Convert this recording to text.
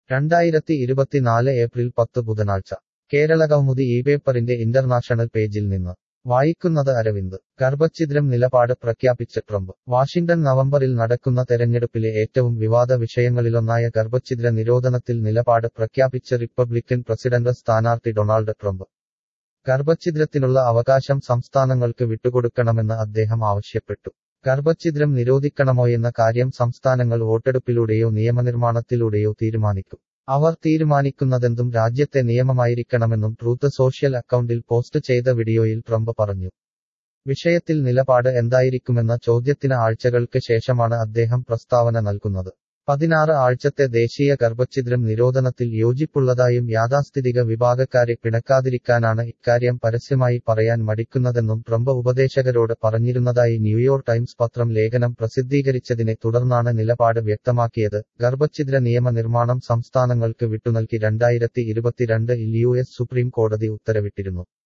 രണ്ടായിരത്തി ഇരുപത്തിനാല് ഏപ്രിൽ പത്ത് ബുധനാഴ്ച കേരള കൗമുദി ഈ പേപ്പറിന്റെ ഇന്റർനാഷണൽ പേജിൽ നിന്ന് വായിക്കുന്നത് അരവിന്ദ് ഗർഭഛിദ്രം നിലപാട് പ്രഖ്യാപിച്ച ട്രംപ് വാഷിംഗ്ടൺ നവംബറിൽ നടക്കുന്ന തെരഞ്ഞെടുപ്പിലെ ഏറ്റവും വിവാദ വിഷയങ്ങളിലൊന്നായ ഗർഭഛിദ്ര നിരോധനത്തിൽ നിലപാട് പ്രഖ്യാപിച്ച റിപ്പബ്ലിക്കൻ പ്രസിഡന്റ് സ്ഥാനാർത്ഥി ഡൊണാൾഡ് ട്രംപ് ഗർഭഛിദ്രത്തിനുള്ള അവകാശം സംസ്ഥാനങ്ങൾക്ക് വിട്ടുകൊടുക്കണമെന്ന് അദ്ദേഹം ആവശ്യപ്പെട്ടു ഗർഭഛിദ്രം നിരോധിക്കണമോയെന്ന കാര്യം സംസ്ഥാനങ്ങൾ വോട്ടെടുപ്പിലൂടെയോ നിയമനിർമ്മാണത്തിലൂടെയോ തീരുമാനിക്കും അവർ തീരുമാനിക്കുന്നതെന്തും രാജ്യത്തെ നിയമമായിരിക്കണമെന്നും ട്രൂത്ത് സോഷ്യൽ അക്കൗണ്ടിൽ പോസ്റ്റ് ചെയ്ത വീഡിയോയിൽ ട്രംപ് പറഞ്ഞു വിഷയത്തിൽ നിലപാട് എന്തായിരിക്കുമെന്ന ചോദ്യത്തിന് ആഴ്ചകൾക്ക് ശേഷമാണ് അദ്ദേഹം പ്രസ്താവന നൽകുന്നത് പതിനാറ് ആഴ്ചത്തെ ദേശീയ ഗർഭഛിദ്രം നിരോധനത്തിൽ യോജിപ്പുള്ളതായും യാഥാസ്ഥിതിക വിഭാഗക്കാരെ പിണക്കാതിരിക്കാനാണ് ഇക്കാര്യം പരസ്യമായി പറയാൻ മടിക്കുന്നതെന്നും ട്രംപ് ഉപദേശകരോട് പറഞ്ഞിരുന്നതായി ന്യൂയോർക്ക് ടൈംസ് പത്രം ലേഖനം പ്രസിദ്ധീകരിച്ചതിനെ തുടർന്നാണ് നിലപാട് വ്യക്തമാക്കിയത് ഗർഭഛിദ്ര നിയമ നിർമ്മാണം സംസ്ഥാനങ്ങൾക്ക് വിട്ടുനൽകി രണ്ടായിരത്തി ഇരുപത്തിരണ്ട് ഇൽ യു എസ് സുപ്രീം കോടതി ഉത്തരവിട്ടിരുന്നു